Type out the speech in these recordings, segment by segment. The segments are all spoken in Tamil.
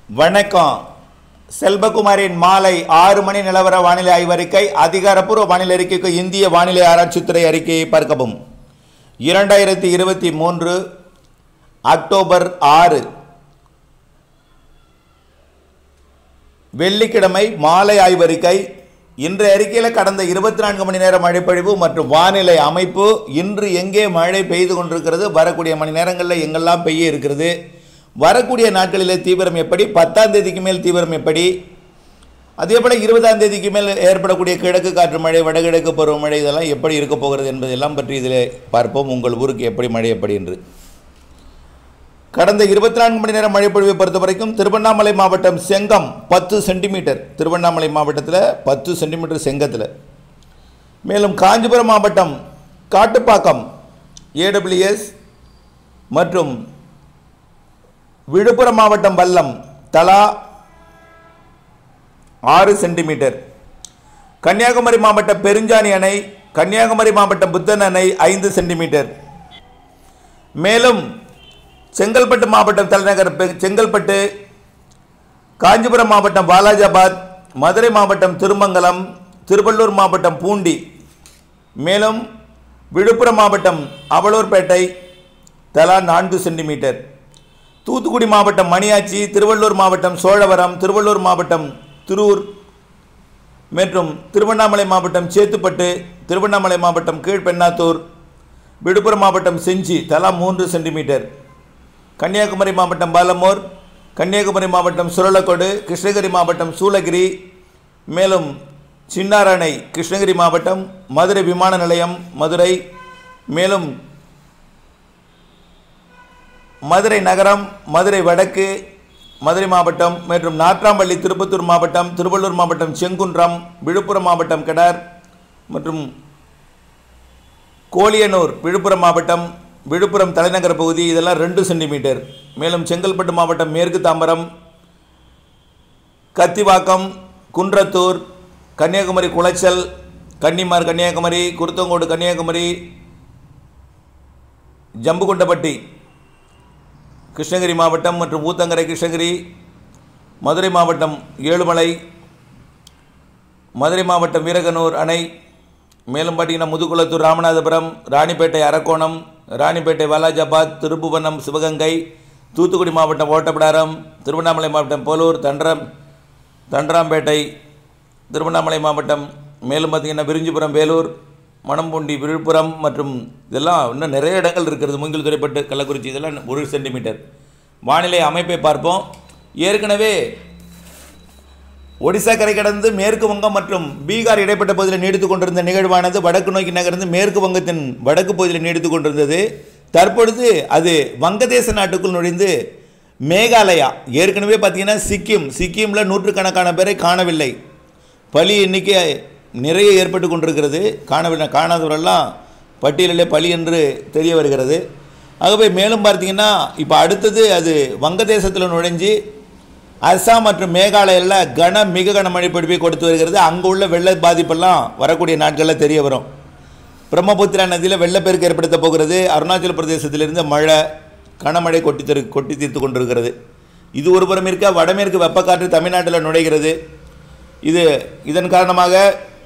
வணக்கம் செல்வகுமாரின் மாலை ஆறு மணி நிலவர வானிலை ஆய்வறிக்கை அதிகாரப்பூர்வ வானிலை அறிக்கைக்கு இந்திய வானிலை ஆராய்ச்சித்துறை அறிக்கையை பார்க்கவும் இரண்டாயிரத்தி இருபத்தி மூன்று அக்டோபர் ஆறு வெள்ளிக்கிழமை மாலை ஆய்வறிக்கை இன்றைய அறிக்கையில் கடந்த இருபத்தி நான்கு மணி நேர மழைப்பொழிவு மற்றும் வானிலை அமைப்பு இன்று எங்கே மழை பெய்து கொண்டிருக்கிறது வரக்கூடிய மணி நேரங்களில் எங்கெல்லாம் பெய்ய இருக்கிறது வரக்கூடிய நாட்களிலே தீவிரம் எப்படி பத்தாம் தேதிக்கு மேல் தீவிரம் எப்படி அதே போல் இருபதாம் தேதிக்கு மேல் ஏற்படக்கூடிய கிழக்கு காற்று மழை வடகிழக்கு பருவமழை இதெல்லாம் எப்படி இருக்க போகிறது என்பதெல்லாம் பற்றி இதில் பார்ப்போம் உங்கள் ஊருக்கு எப்படி மழை எப்படி என்று கடந்த இருபத்தி நான்கு மணி நேரம் மழைப்பொழிவை பொறுத்த வரைக்கும் திருவண்ணாமலை மாவட்டம் செங்கம் பத்து சென்டிமீட்டர் திருவண்ணாமலை மாவட்டத்தில் பத்து சென்டிமீட்டர் செங்கத்தில் மேலும் காஞ்சிபுரம் மாவட்டம் காட்டுப்பாக்கம் ஏடபிள்யூஎஸ் மற்றும் விழுப்புரம் மாவட்டம் வல்லம் தலா ஆறு சென்டிமீட்டர் கன்னியாகுமரி மாவட்டம் பெருஞ்சாணி அணை கன்னியாகுமரி மாவட்டம் புத்தன் அணை ஐந்து சென்டிமீட்டர் மேலும் செங்கல்பட்டு மாவட்டம் தலைநகர் பெ- செங்கல்பட்டு காஞ்சிபுரம் மாவட்டம் வாலாஜாபாத் மதுரை மாவட்டம் திருமங்கலம் திருவள்ளூர் மாவட்டம் பூண்டி மேலும் விழுப்புரம் மாவட்டம் அவலூர்பேட்டை தலா நான்கு சென்டிமீட்டர் தூத்துக்குடி மாவட்டம் மணியாச்சி திருவள்ளூர் மாவட்டம் சோழவரம் திருவள்ளூர் மாவட்டம் திருவூர் மற்றும் திருவண்ணாமலை மாவட்டம் சேத்துப்பட்டு திருவண்ணாமலை மாவட்டம் கீழ்பெண்ணாத்தூர் விழுப்புரம் மாவட்டம் செஞ்சி தலா மூன்று சென்டிமீட்டர் கன்னியாகுமரி மாவட்டம் பாலமூர் கன்னியாகுமரி மாவட்டம் சுரலக்கோடு கிருஷ்ணகிரி மாவட்டம் சூளகிரி மேலும் சின்னாரணை கிருஷ்ணகிரி மாவட்டம் மதுரை விமான நிலையம் மதுரை மேலும் மதுரை நகரம் மதுரை வடக்கு மதுரை மாவட்டம் மற்றும் நாட்ராம்பள்ளி திருப்பத்தூர் மாவட்டம் திருவள்ளூர் மாவட்டம் செங்குன்றம் விழுப்புரம் மாவட்டம் கெடார் மற்றும் கோலியனூர் விழுப்புரம் மாவட்டம் விழுப்புரம் தலைநகர் பகுதி இதெல்லாம் ரெண்டு சென்டிமீட்டர் மேலும் செங்கல்பட்டு மாவட்டம் மேற்கு தாம்பரம் கத்திவாக்கம் குன்றத்தூர் கன்னியாகுமரி குளச்சல் கன்னிமார் கன்னியாகுமரி குருத்தங்கோடு கன்னியாகுமரி ஜம்புகுண்டப்பட்டி கிருஷ்ணகிரி மாவட்டம் மற்றும் ஊத்தங்கரை கிருஷ்ணகிரி மதுரை மாவட்டம் ஏழுமலை மதுரை மாவட்டம் வீரகனூர் அணை மேலும் பார்த்தீங்கன்னா முதுகுளத்தூர் ராமநாதபுரம் ராணிப்பேட்டை அரக்கோணம் ராணிப்பேட்டை வாலாஜாபாத் திருப்புவனம் சிவகங்கை தூத்துக்குடி மாவட்டம் ஓட்டப்பிடாரம் திருவண்ணாமலை மாவட்டம் போலூர் தண்டரம் தண்டராம்பேட்டை திருவண்ணாமலை மாவட்டம் மேலும் பார்த்தீங்கன்னா விரிஞ்சிபுரம் வேலூர் மணம்பூண்டி விழுப்புரம் மற்றும் இதெல்லாம் இன்னும் நிறைய இடங்கள் இருக்கிறது மூங்கில் துறைப்பட்டு கள்ளக்குறிச்சி இதெல்லாம் ஒரு சென்டிமீட்டர் வானிலை அமைப்பை பார்ப்போம் ஏற்கனவே ஒடிசா கரை கடந்து மேற்கு வங்கம் மற்றும் பீகார் இடைப்பட்ட பகுதியில் நீடித்துக் கொண்டிருந்த நிகழ்வானது வடக்கு நோக்கி நகர்ந்து மேற்கு வங்கத்தின் வடக்கு பகுதியில் நீடித்துக் கொண்டிருந்தது தற்பொழுது அது வங்கதேச நாட்டுக்குள் நுழைந்து மேகாலயா ஏற்கனவே பார்த்தீங்கன்னா சிக்கிம் சிக்கிமில் நூற்றுக்கணக்கான பேரை காணவில்லை பலி எண்ணிக்கை நிறைய ஏற்பட்டு கொண்டிருக்கிறது காணவில்லை காணாதவரெல்லாம் பட்டியலிலே பலி என்று தெரிய வருகிறது ஆகவே மேலும் பார்த்தீங்கன்னா இப்போ அடுத்தது அது வங்கதேசத்தில் நுழைஞ்சு அஸ்ஸாம் மற்றும் மேகாலயில் கன மிக கன மழை பொழிவை கொடுத்து வருகிறது அங்கே உள்ள வெள்ள பாதிப்பெல்லாம் வரக்கூடிய நாட்களில் தெரிய வரும் பிரம்மபுத்திரா நதியில் வெள்ளப்பெருக்கு ஏற்படுத்த போகிறது அருணாச்சல பிரதேசத்திலிருந்து மழை கனமழை கொட்டி தரு கொட்டி தீர்த்து கொண்டிருக்கிறது இது ஒரு புறம் இருக்க வடமேற்கு வெப்பக்காற்று தமிழ்நாட்டில் நுழைகிறது இது இதன் காரணமாக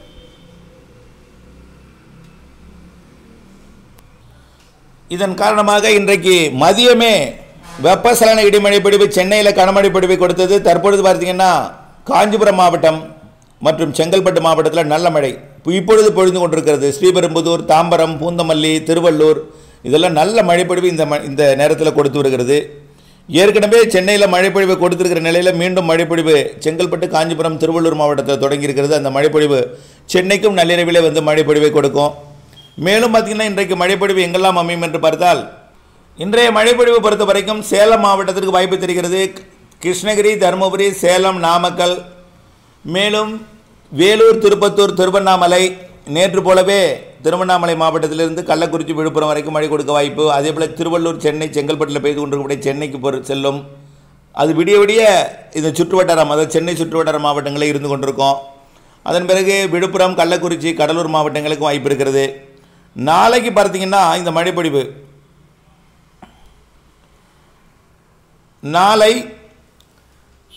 இதன் காரணமாக இன்றைக்கு மதியமே வெப்பசலன இடிமழை பொழிவு சென்னையில் கனமழை பொழிவை கொடுத்தது தற்பொழுது பார்த்தீங்கன்னா காஞ்சிபுரம் மாவட்டம் மற்றும் செங்கல்பட்டு மாவட்டத்தில் நல்ல மழை இப்போ இப்பொழுது பொழிந்து கொண்டிருக்கிறது ஸ்ரீபெரும்புதூர் தாம்பரம் பூந்தமல்லி திருவள்ளூர் இதெல்லாம் நல்ல மழைப்பொழிவு இந்த ம இந்த நேரத்தில் கொடுத்து வருகிறது ஏற்கனவே சென்னையில் மழைப்பொழிவு கொடுத்திருக்கிற நிலையில் மீண்டும் மழைப்பொழிவு செங்கல்பட்டு காஞ்சிபுரம் திருவள்ளூர் மாவட்டத்தில் தொடங்கியிருக்கிறது அந்த மழைப்பொழிவு சென்னைக்கும் நள்ளிரவிலே வந்து மழைப்பொழிவை கொடுக்கும் மேலும் பார்த்தீங்கன்னா இன்றைக்கு மழைப்பொழிவு எங்கெல்லாம் அமையும் என்று பார்த்தால் இன்றைய மழைப்பொழிவு பொறுத்த வரைக்கும் சேலம் மாவட்டத்திற்கு வாய்ப்பு தெரிகிறது கிருஷ்ணகிரி தருமபுரி சேலம் நாமக்கல் மேலும் வேலூர் திருப்பத்தூர் திருவண்ணாமலை நேற்று போலவே திருவண்ணாமலை மாவட்டத்திலிருந்து கள்ளக்குறிச்சி விழுப்புரம் வரைக்கும் மழை கொடுக்க வாய்ப்பு அதே போல் திருவள்ளூர் சென்னை செங்கல்பட்டில் பெய்து கொண்டிருக்கக்கூடிய சென்னைக்கு பொறு செல்லும் அது விடிய விடிய இந்த சுற்றுவட்டாரம் அதாவது சென்னை சுற்றுவட்டார மாவட்டங்களில் இருந்து கொண்டிருக்கோம் அதன் பிறகு விழுப்புரம் கள்ளக்குறிச்சி கடலூர் மாவட்டங்களுக்கு வாய்ப்பு இருக்கிறது நாளைக்கு பார்த்தீங்கன்னா இந்த மழைப்பொழிவு நாளை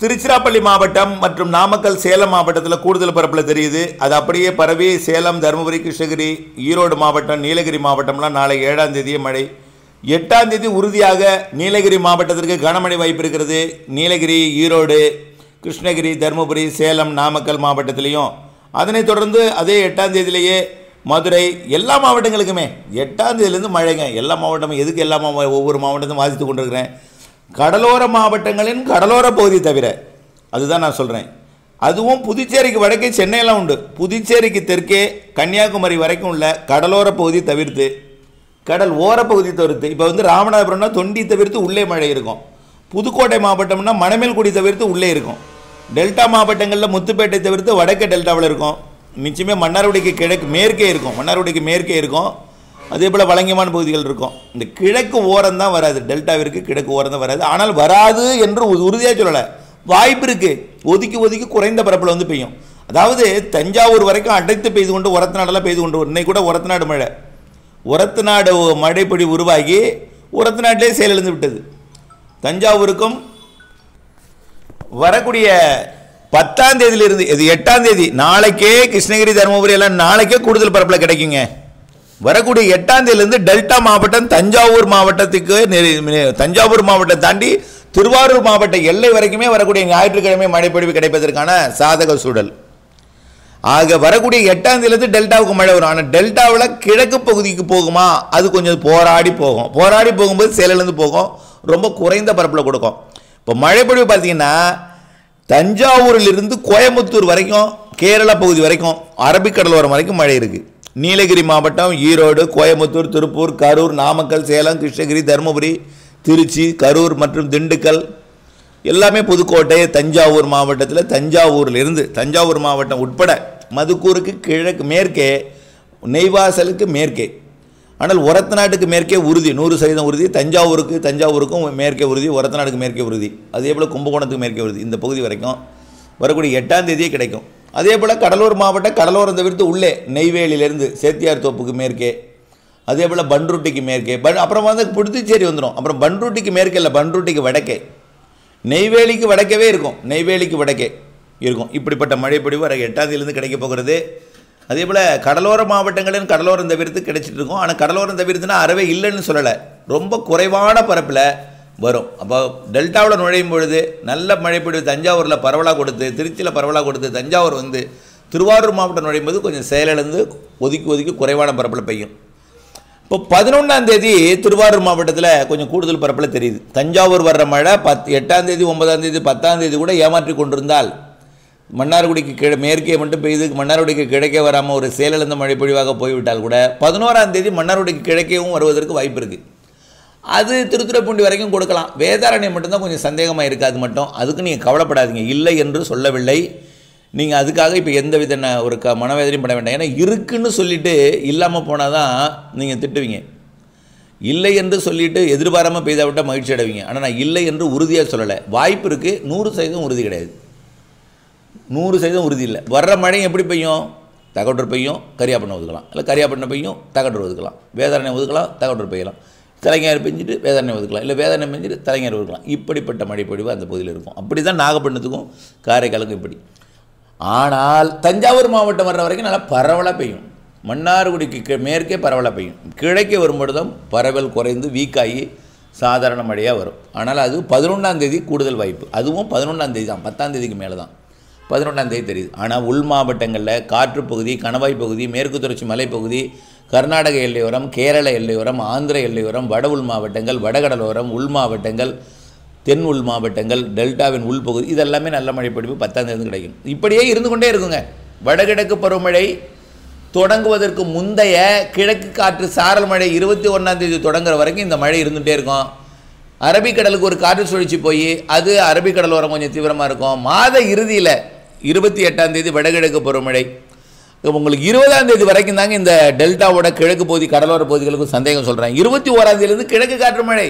திருச்சிராப்பள்ளி மாவட்டம் மற்றும் நாமக்கல் சேலம் மாவட்டத்தில் கூடுதல் பரப்பில் தெரியுது அது அப்படியே பரவி சேலம் தருமபுரி கிருஷ்ணகிரி ஈரோடு மாவட்டம் நீலகிரி மாவட்டம்லாம் நாளை ஏழாம் தேதியே மழை எட்டாம் தேதி உறுதியாக நீலகிரி மாவட்டத்திற்கு கனமழை வாய்ப்பு இருக்கிறது நீலகிரி ஈரோடு கிருஷ்ணகிரி தருமபுரி சேலம் நாமக்கல் மாவட்டத்திலையும் அதனைத் தொடர்ந்து அதே எட்டாம் தேதியிலேயே மதுரை எல்லா மாவட்டங்களுக்குமே எட்டாம் தேதியிலேருந்து மழைங்க எல்லா மாவட்டமும் எதுக்கு எல்லா மாவ ஒவ்வொரு மாவட்டத்தையும் வாசித்து கொண்டிருக்கிறேன் கடலோர மாவட்டங்களின் கடலோர பகுதி தவிர அதுதான் நான் சொல்கிறேன் அதுவும் புதுச்சேரிக்கு வடக்கே சென்னையெல்லாம் உண்டு புதுச்சேரிக்கு தெற்கே கன்னியாகுமரி வரைக்கும் உள்ள கடலோர பகுதி தவிர்த்து கடல் ஓரப்பகுதி தவிர்த்து இப்போ வந்து ராமநாதபுரம்னா தொண்டி தவிர்த்து உள்ளே மழை இருக்கும் புதுக்கோட்டை மாவட்டம்னா மணமேல்குடி தவிர்த்து உள்ளே இருக்கும் டெல்டா மாவட்டங்களில் முத்துப்பேட்டை தவிர்த்து வடக்கு டெல்டாவில் இருக்கும் நிச்சயமே மன்னார்குடிக்கு கிழக்கு மேற்கே இருக்கும் மன்னார்குடிக்கு மேற்கே இருக்கும் அதே போல் வழங்கியமான பகுதிகள் இருக்கும் இந்த கிழக்கு ஓரம் தான் வராது டெல்டாவிற்கு கிழக்கு ஓரம் தான் வராது ஆனால் வராது என்று உறுதியாக சொல்லலை வாய்ப்பு இருக்குது ஒதுக்கி ஒதுக்கி குறைந்த பரப்பில் வந்து பெய்யும் அதாவது தஞ்சாவூர் வரைக்கும் அடைத்து பெய்து கொண்டு உரத்து நாடெல்லாம் பெய்து கொண்டு இன்னைக்கு கூட உரத்து நாடு மழை உரத்து நாடு மழைப்பொடி உருவாகி உரத்து நாட்டிலே செயலிழந்து விட்டது தஞ்சாவூருக்கும் வரக்கூடிய பத்தாம் தேதியிலிருந்து இது எட்டாம் தேதி நாளைக்கே கிருஷ்ணகிரி தருமபுரி எல்லாம் நாளைக்கே கூடுதல் பரப்பில் கிடைக்குங்க வரக்கூடிய எட்டாம் தேதியிலிருந்து டெல்டா மாவட்டம் தஞ்சாவூர் மாவட்டத்துக்கு நெரு- நெ- தஞ்சாவூர் மாவட்டம் தாண்டி திருவாரூர் மாவட்ட எல்லை வரைக்குமே வரக்கூடிய ஞாயிற்றுக்கிழமை மழைப்பொழிவு கிடைப்பதற்கான சாதக சூழல் ஆக வரக்கூடிய எட்டாம் தேதியிலிருந்து டெல்டாவுக்கு மழை வரும் ஆனால் டெல்டாவில் கிழக்கு பகுதிக்கு போகுமா அது கொஞ்சம் போராடி போகும் போராடி போகும்போது சேலிலேருந்து போகும் ரொம்ப குறைந்த பரப்பில் கொடுக்கும் இப்போ மழைப்பொழிவு பார்த்தீங்கன்னா தஞ்சாவூரிலிருந்து கோயம்புத்தூர் வரைக்கும் கேரள பகுதி வரைக்கும் அரபிக்கடலோரம் வரைக்கும் மழை இருக்குது நீலகிரி மாவட்டம் ஈரோடு கோயம்புத்தூர் திருப்பூர் கரூர் நாமக்கல் சேலம் கிருஷ்ணகிரி தருமபுரி திருச்சி கரூர் மற்றும் திண்டுக்கல் எல்லாமே புதுக்கோட்டை தஞ்சாவூர் மாவட்டத்தில் தஞ்சாவூர்லேருந்து தஞ்சாவூர் மாவட்டம் உட்பட மதுக்கூருக்கு கிழக்கு மேற்கே நெய்வாசலுக்கு மேற்கே ஆனால் ஒரத்த நாட்டுக்கு மேற்கே உறுதி நூறு சதவீதம் உறுதி தஞ்சாவூருக்கு தஞ்சாவூருக்கும் மேற்கே உறுதி ஒரத்த நாட்டுக்கு மேற்கே உறுதி அதே போல் கும்பகோணத்துக்கு மேற்கே உறுதி இந்த பகுதி வரைக்கும் வரக்கூடிய எட்டாம் தேதியே கிடைக்கும் அதே போல் கடலூர் மாவட்டம் கடலோரம் தவிர்த்து உள்ளே நெய்வேலியிலேருந்து சேத்தியார் தோப்புக்கு மேற்கே அதே போல் பன்ருட்டிக்கு மேற்கே பன் அப்புறம் வந்து புதுச்சேரி வந்துடும் அப்புறம் பன்ருட்டிக்கு மேற்கே இல்லை பன்ருட்டிக்கு வடக்கே நெய்வேலிக்கு வடக்கவே இருக்கும் நெய்வேலிக்கு வடக்கே இருக்கும் இப்படிப்பட்ட மழைப்பொழிவு வர எட்டாம் தேதியிலிருந்து கிடைக்க போகிறது அதே போல் கடலோர மாவட்டங்களின் கடலோரம் தவிர்த்து கிடைச்சிட்டு இருக்கும் ஆனால் கடலோரம் தவிர்த்துனா அறவே இல்லைன்னு சொல்லலை ரொம்ப குறைவான பரப்பில் வரும் அப்போ டெல்டாவில் நுழையும் பொழுது நல்ல மழைப்பொழிவு தஞ்சாவூரில் பரவலாக கொடுத்து திருச்சியில் பரவலாக கொடுத்து தஞ்சாவூர் வந்து திருவாரூர் மாவட்டம் நுழையும் போது கொஞ்சம் செயலிழந்து ஒதுக்கி ஒதுக்கி குறைவான பரப்பில் பெய்யும் இப்போ பதினொன்றாம் தேதி திருவாரூர் மாவட்டத்தில் கொஞ்சம் கூடுதல் பரப்பில் தெரியுது தஞ்சாவூர் வர்ற மழை பத் எட்டாம் தேதி ஒன்பதாம் தேதி பத்தாம் தேதி கூட ஏமாற்றி கொண்டிருந்தால் மன்னார்குடிக்கு கிழ மேற்கே மட்டும் பெய்து மன்னார்குடிக்கு கிழக்கே வராமல் ஒரு சேலிழந்த மழை பொழிவாக போய்விட்டால் கூட பதினோராம் தேதி மன்னார்குடிக்கு கிழக்கேவும் வருவதற்கு வாய்ப்பு இருக்குது அது திருத்துறைப்பூண்டி வரைக்கும் கொடுக்கலாம் வேதாரண்யம் மட்டும்தான் கொஞ்சம் சந்தேகமாக இருக்குது அது மட்டும் அதுக்கு நீங்கள் கவலைப்படாதீங்க இல்லை என்று சொல்லவில்லை நீங்கள் அதுக்காக இப்போ எந்த வித ந- ஒரு க மனவேதனையும் பட வேண்டாம் ஏன்னா இருக்குன்னு சொல்லிட்டு இல்லாமல் போனால் தான் நீங்கள் திட்டுவீங்க இல்லை என்று சொல்லிட்டு எதிர்பாராமல் பெய்தா விட்டால் மகிழ்ச்சி அடைவீங்க ஆனால் நான் இல்லை என்று உறுதியாக சொல்லலை வாய்ப்பு இருக்குது நூறு சதவீதம் உறுதி கிடையாது நூறு சதவீதம் உறுதி இல்லை வர்ற மழையும் எப்படி பெய்யும் தகவட்டூர் பெய்யும் கரியாப்பண்ணை ஒதுக்கலாம் இல்லை கரியாப்பண்ணை பெய்யும் தகவட்டூர் ஒதுக்கலாம் வேதாரண்யம் ஒதுக்கலாம் தகவட்டூர் பெய்யலாம் தலைஞர் பெஞ்சிட்டு வேதாரண்யம் ஒதுக்கலாம் இல்லை வேதாரண்யம் பெஞ்சிட்டு தலைஞர் ஒதுக்கலாம் இப்படிப்பட்ட மழைப்பொழிவு அந்த பகுதியில் இருக்கும் அப்படி தான் நாகப்பட்டினத்துக்கும் காரைக்காலுக்கும் இப்படி ஆனால் தஞ்சாவூர் மாவட்டம் வர்ற வரைக்கும் நல்லா பரவலாக பெய்யும் மன்னார்குடிக்கு கி- மேற்கே பரவலாக பெய்யும் கிழக்கே வரும்பொழுது தான் பரவல் குறைந்து வீக்காகி சாதாரண மழையாக வரும் ஆனால் அது பதினொன்றாம் தேதி கூடுதல் வாய்ப்பு அதுவும் பதினொன்றாம் தேதி தான் பத்தாம் தேதிக்கு மேலே தான் பதினொன்றாம் தேதி தெரியுது ஆனால் உள் மாவட்டங்களில் காற்று பகுதி கணவாய் பகுதி மேற்கு தொடர்ச்சி மலைப்பகுதி கர்நாடக எல்லையோரம் கேரள எல்லையோரம் ஆந்திர எல்லையோரம் வட உள் மாவட்டங்கள் வடகடலோரம் உள் மாவட்டங்கள் தென் உள் மாவட்டங்கள் டெல்டாவின் உள்பகுதி இதெல்லாமே நல்ல மழை பொழிவு பத்தாம் தேதி கிடைக்கும் இப்படியே இருந்து கொண்டே இருக்குங்க வடகிழக்கு பருவமழை தொடங்குவதற்கு முந்தைய கிழக்கு காற்று சாரல் மழை இருபத்தி ஒன்றாம் தேதி தொடங்குற வரைக்கும் இந்த மழை இருந்துகிட்டே இருக்கும் அரபிக்கடலுக்கு ஒரு காற்று சுழற்சி போய் அது அரபிக்கடலோரம் கொஞ்சம் தீவிரமாக இருக்கும் மாத இறுதியில் இருபத்தி எட்டாம் தேதி வடகிழக்கு பருவமழை இப்ப உங்களுக்கு இருபதாம் தேதி வரைக்கும் தாங்க இந்த டெல்டாவோட கிழக்கு பகுதி கடலோர பகுதிகளுக்கும் சந்தேகம் சொல்கிறேன் இருபத்தி ஓராம் தேதியிலிருந்து கிழக்கு காற்று மழை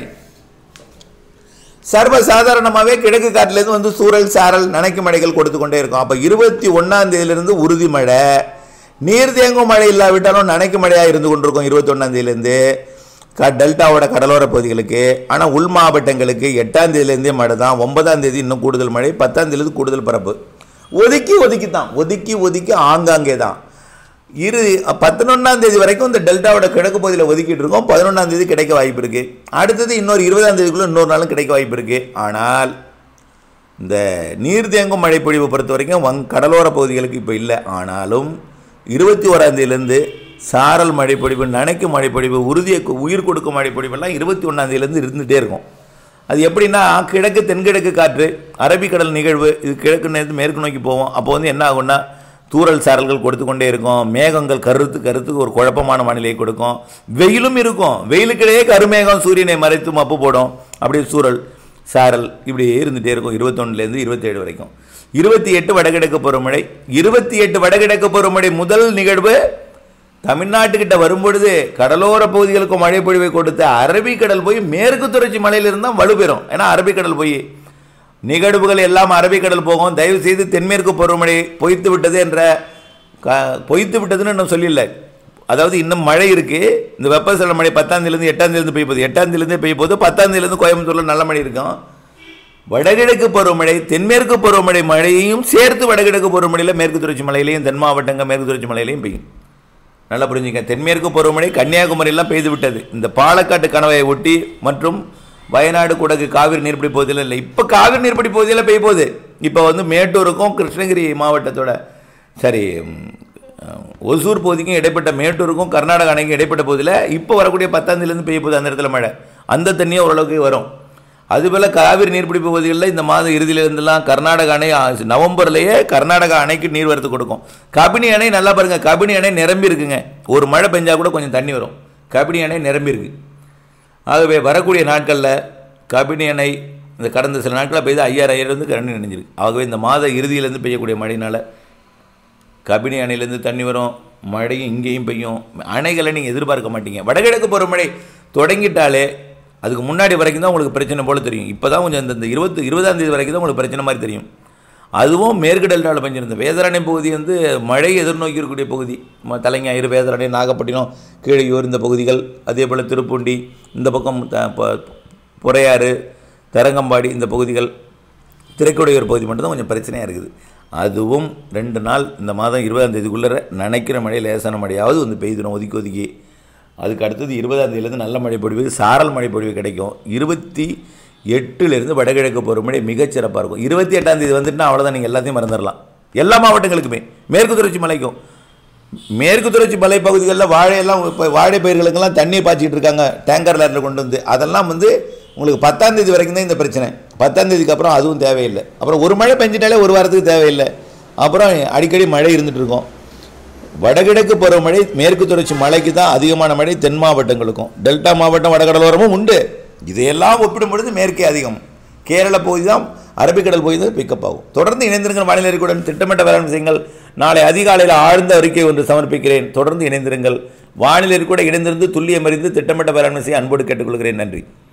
சர்வ சாதாரணமாகவே கிழக்கு காட்டிலேருந்து வந்து சூறல் சாரல் நனைக்கும் மழைகள் கொடுத்து கொண்டே இருக்கும் அப்போ இருபத்தி ஒன்றாம் தேதியிலிருந்து உறுதி மழை நீர் தேங்கும் மழை இல்லாவிட்டாலும் நனைக்கும் மழையாக இருந்து கொண்டிருக்கும் இருபத்தி ஒன்றாம் தேதியிலேருந்து க டெல்டாவோட கடலோர பகுதிகளுக்கு ஆனால் உள் மாவட்டங்களுக்கு எட்டாம் தேதியிலேருந்தே மழை தான் ஒன்பதாம் தேதி இன்னும் கூடுதல் மழை பத்தாம் தேதியிலேருந்து கூடுதல் பரப்பு ஒதுக்கி ஒதுக்கி தான் ஒதுக்கி ஒதுக்கி ஆங்காங்கே தான் இரு பதினொன்றாம் தேதி வரைக்கும் இந்த டெல்டாவோட கிழக்கு பகுதியில் ஒதுக்கிட்டு இருக்கோம் பதினொன்றாம் தேதி கிடைக்க வாய்ப்பு இருக்குது அடுத்தது இன்னொரு இருபதாம் தேதிக்குள்ளே இன்னொரு நாளும் கிடைக்க வாய்ப்பு இருக்குது ஆனால் இந்த நீர் தேங்கும் மழைப்பொழிவை பொறுத்த வரைக்கும் வங் கடலோர பகுதிகளுக்கு இப்போ இல்லை ஆனாலும் இருபத்தி ஓராம் தேதியிலேருந்து சாரல் மழைப்பொழிவு நனைக்கும் மழைப்பொழிவு உறுதியை கு- உயிர் கொடுக்கும் மழைப்பொழிவெல்லாம் இருபத்தி ஒன்றாம் தேதியிலேருந்து இருந்துகிட்டே இருக்கும் அது எப்படின்னா கிழக்கு தென்கிழக்கு காற்று அரபிக்கடல் நிகழ்வு இது கிழக்கு நேரத்து மேற்கு நோக்கி போவோம் அப்போ வந்து என்ன ஆகும்னா தூறல் சாரல்கள் கொடுத்து கொண்டே இருக்கும் மேகங்கள் கருத்து கருத்து ஒரு குழப்பமான வானிலையை கொடுக்கும் வெயிலும் இருக்கும் வெயிலுக்கிடையே கருமேகம் சூரியனை மறைத்து மப்பு போடும் அப்படியே சூறல் சாரல் இப்படியே இருந்துகிட்டே இருக்கும் இருபத்தொன்னுலேருந்து இருபத்தேழு வரைக்கும் இருபத்தி எட்டு வடகிழக்கு பருவமழை இருபத்தி எட்டு வடகிழக்கு பருவமழை முதல் நிகழ்வு தமிழ்நாட்டுக்கிட்ட வரும்பொழுது கடலோர பகுதிகளுக்கு மழை பொழிவை கொடுத்த அரபிக்கடல் போய் மேற்கு தொடர்ச்சி மலையிலிருந்து தான் வலுப்பெறும் ஏன்னா அரபிக்கடல் போய் நிகழ்வுகள் எல்லாம் அரபிக்கடல் போகும் தயவு செய்து தென்மேற்கு பருவமழை பொய்த்து விட்டது என்ற க பொய்த்து விட்டதுன்னு இன்னும் சொல்லிடல அதாவது இன்னும் மழை இருக்குது இந்த வெப்பசலன மழை பத்தாம் தேதியிலேருந்து எட்டாம் தேதியிலேருந்து பெய்ய போகுது எட்டாம் தேதியிலேருந்தே பெய்ய போகுது பத்தாம் தேதியிலேருந்து கோயம்புத்தூரில் நல்ல மழை இருக்கும் வடகிழக்கு பருவமழை தென்மேற்கு பருவமழை மழையையும் சேர்த்து வடகிழக்கு பருவமழையில் மேற்கு தொடர்ச்சி மலையிலையும் தென் மாவட்டங்கள் மேற்கு தொடர்ச்சி மலையிலையும் பெய்யும் நல்லா புரிஞ்சுங்க தென்மேற்கு பருவமழை கன்னியாகுமரியெல்லாம் பெய்து விட்டது இந்த பாலக்காட்டு கணவாயை ஒட்டி மற்றும் வயநாடு குடகு காவிரி நீர்பிடி பகுதியில் இல்லை இப்போ காவிரி நீர்பிடி பகுதியில் பெய்ய போகுது இப்போ வந்து மேட்டூருக்கும் கிருஷ்ணகிரி மாவட்டத்தோட சரி ம், ஒசூர் பகுதிக்கும் இடைப்பட்ட மேட்டூருக்கும் கர்நாடக அணைக்கும் இடைப்பட்ட பகுதியில் இப்போ வரக்கூடிய பத்தாம் தேதியிலேருந்து பெய்ய போகுது அந்த இடத்துல மழை அந்த தண்ணியே ஓரளவுக்கு வரும் அதுபோல் காவிரி நீர்பிடிப்பு பகுதிகளில் இந்த மாத இறுதியிலிருந்துலாம் கர்நாடக அணை ஆ, நவம்பர்லேயே கர்நாடகா அணைக்கு நீர் வரத்து கொடுக்கும் கபினி அணை நல்லா பாருங்க கபினி அணை நிரம்பி இருக்குங்க ஒரு மழை பெஞ்சா கூட கொஞ்சம் தண்ணி வரும் கபினி அணை நிரம்பி இருக்கு ஆகவே வரக்கூடிய நாட்களில் கபினி அணை இந்த கடந்த சில நாட்களாக பெய்து ஐயாயிரம் ஐயாயிரம் வந்து கரண்டி நினைஞ்சிருக்கு ஆகவே இந்த மாத இறுதியிலேருந்து பெய்யக்கூடிய மழையினால் கபினி அணையிலேருந்து தண்ணி வரும் மழையும் இங்கேயும் பெய்யும் அணைகளை நீங்கள் எதிர்பார்க்க மாட்டீங்க வடகிழக்கு பருவமழை தொடங்கிட்டாலே அதுக்கு முன்னாடி வரைக்கும் தான் உங்களுக்கு பிரச்சனை போல தெரியும் இப்போ தான் கொஞ்சம் இந்த இந்த இருபத்து இருபதாம் தேதி வரைக்கும் தான் உங்களுக்கு பிரச்சனை மாதிரி தெரியும் அதுவும் மேற்கு டெல்டாவில் பெஞ்சிருந்த வேதரணை பகுதி வந்து மழை எதிர்நோக்கி இருக்கக்கூடிய பகுதி ம- தலைஞாயிறு வேதரணை நாகப்பட்டினம் கீழையூர் இந்த பகுதிகள் அதே போல் திருப்பூண்டி இந்த பக்கம் த- ப- பொறையாறு தரங்கம்பாடி இந்த பகுதிகள் திரைக்குடையூர் பகுதி மட்டும்தான் கொஞ்சம் பிரச்சனையாக இருக்குது அதுவும் ரெண்டு நாள் இந்த மாதம் இருபதாம் தேதிக்குள்ளே நனைக்கிற மழை லேசான மழையாவது வந்து பெய்திடும் ஒதுக்கி ஒதுக்கி அதுக்கு அடுத்தது இருபதாம் தேதியிலேருந்து நல்ல மழை பொழிவு சாரல் மழை பொழிவு கிடைக்கும் இருபத்தி எட்டுலேருந்து வடகிழக்கு பருவமழை மிகச்சிறப்பாக இருக்கும் இருபத்தி எட்டாம் தேதி வந்துட்டுனா அவ்வளோதான் நீங்கள் எல்லாத்தையும் மறந்துடலாம் எல்லா மாவட்டங்களுக்குமே மேற்கு தொடர்ச்சி மலைக்கும் மேற்கு தொடர்ச்சி மலைப்பகுதிகளில் வாழையெல்லாம் இப்போ வாழை பயிர்களுக்கெல்லாம் தண்ணியை பாய்ச்சிட்டு இருக்காங்க டேங்கர் லேரில் கொண்டு வந்து அதெல்லாம் வந்து உங்களுக்கு பத்தாம் தேதி வரைக்கும் தான் இந்த பிரச்சனை பத்தாம் தேதிக்கு அப்புறம் அதுவும் தேவையில்லை அப்புறம் ஒரு மழை பெஞ்சிட்டாலே ஒரு வாரத்துக்கு தேவையில்லை அப்புறம் அடிக்கடி மழை இருந்துட்டு இருக்கும் வடகிழக்கு பருவமழை மேற்கு தொடர்ச்சி மழைக்கு தான் அதிகமான மழை தென் மாவட்டங்களுக்கும் டெல்டா மாவட்டம் வடகடலோரமும் உண்டு இதையெல்லாம் ஒப்பிடும் பொழுது மேற்கே அதிகம் கேரள பகுதி தான் அரபிக்கடல் பகுதி தான் பிக்கப் ஆகும் தொடர்ந்து இணைந்திருங்கள் வானிலை அறிக்கையுடன் திட்டமிட்ட வேளாண் செய்யுங்கள் நாளை அதிகாலையில் ஆழ்ந்த அறிக்கை ஒன்று சமர்ப்பிக்கிறேன் தொடர்ந்து இணைந்திருங்கள் வானிலை கூட இணைந்திருந்து துல்லியம் அறிந்து திட்டமிட்ட வேளாண்மை செய்ய அன்போடு கேட்டுக்கொள்கிறேன் நன்றி